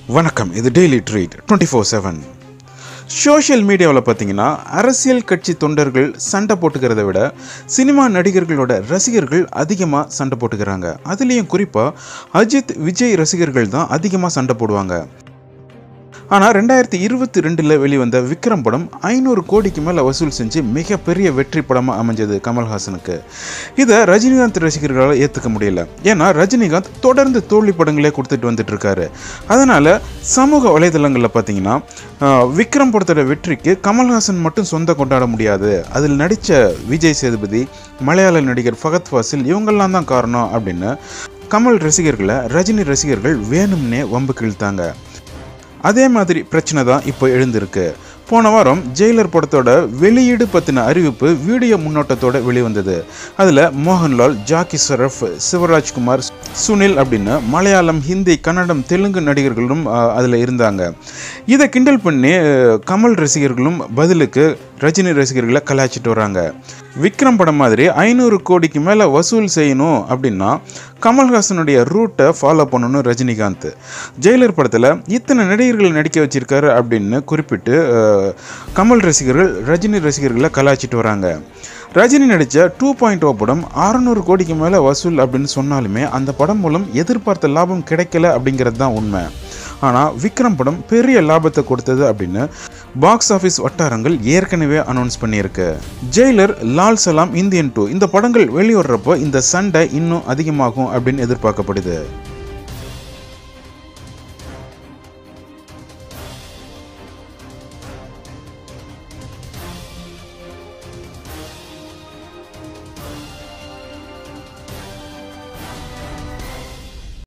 வணக்கம் இது daily treat twenty four seven social மீடியாவில் பார்த்தீங்கன்னா அரசியல் கட்சி தொண்டர்கள் சண்டை போட்டுக்கிறத விட சினிமா நடிகர்களோட ரசிகர்கள் அதிகமாக சண்டை போட்டுக்கிறாங்க அதுலேயும் குறிப்பாக அஜித் விஜய் ரசிகர்கள் தான் அதிகமாக சண்டை போடுவாங்க ஆனால் ரெண்டாயிரத்தி இருபத்தி ரெண்டில் வெளிவந்த விக்ரம் படம் ஐநூறு கோடிக்கு மேலே வசூல் செஞ்சு மிகப்பெரிய வெற்றி படமாக அமைஞ்சது கமல்ஹாசனுக்கு இதை ரஜினிகாந்த் ரசிகர்களால் ஏற்றுக்க முடியல ஏன்னா ரஜினிகாந்த் தொடர்ந்து தோல்வி படங்களே கொடுத்துட்டு வந்துட்டு இருக்காரு அதனால் சமூக வலைதளங்களில் பார்த்தீங்கன்னா ஆஹ், விக்ரம் படத்தோட வெற்றிக்கு கமல்ஹாசன் மட்டும் சொந்த கொண்டாட முடியாது அதில் நடித்த விஜய் சேதுபதி மலையாள நடிகர் ஃபகத் ஃபாசில் இவங்கெல்லாம் தான் காரணம் அப்படின்னு கமல் ரசிகர்களை ரஜினி ரசிகர்கள் வேணும்னே வம்பு கிழ்த்தாங்க அதே மாதிரி பிரச்சனை தான் இப்போ எழுந்திருக்கு போன வாரம் ஜெயிலர் படத்தோட வெளியீடு பற்றின அறிவிப்பு வீடியோ முன்னோட்டத்தோட வெளிவந்தது அதில் மோகன்லால் ஜாக்கி ஷரஃப் சிவராஜ்குமார் சுனில் அப்படின்னு மலையாளம் ஹிந்தி கன்னடம் தெலுங்கு நடிகர்களும் அதில் இருந்தாங்க இதை கிண்டல் பண்ணி அஹ், கமல் ரசிகர்களும் பதிலுக்கு ரஜினி ரசிகர்களை கலாய்ச்சிட்டு வராங்க விக்ரம் படம் மாதிரி ஐநூறு கோடிக்கு மேலே வசூல் செய்யணும் அப்படின்னா கமல்ஹாசனுடைய ரூட்டை ஃபாலோ பண்ணணும் ரஜினிகாந்த் ஜெயிலர் படத்தில் இத்தனை நடிகர்கள் நடிக்க வச்சிருக்காரு அப்படின்னு குறிப்பிட்டு அஹ், கமல் ரசிகர்கள் ரஜினி ரசிகர்களை கலாய்ச்சிட்டு வராங்க ரஜினி நடித்த டூ பாயிண்ட் ஓ படம் அறநூறு கோடிக்கு மேலே வசூல் அப்படின்னு சொன்னாலுமே அந்த படம் மூலம் எதிர்பார்த்த லாபம் கிடைக்கல அப்படிங்கிறது தான் உண்மை ஆனால் விக்ரம் படம் பெரிய லாபத்தை கொடுத்தது அப்படின்னு பாக்ஸ் ஆஃபீஸ் வட்டாரங்கள் ஏற்கனவே அனௌன்ஸ் பண்ணியிருக்கு ஜெயிலர் லால் சலாம் இந்தியன் டூ இந்த படங்கள் வெளிவர்றப்போ இந்த சண்டை இன்னும் அதிகமாகும் அப்படின்னு எதிர்பார்க்கப்படுது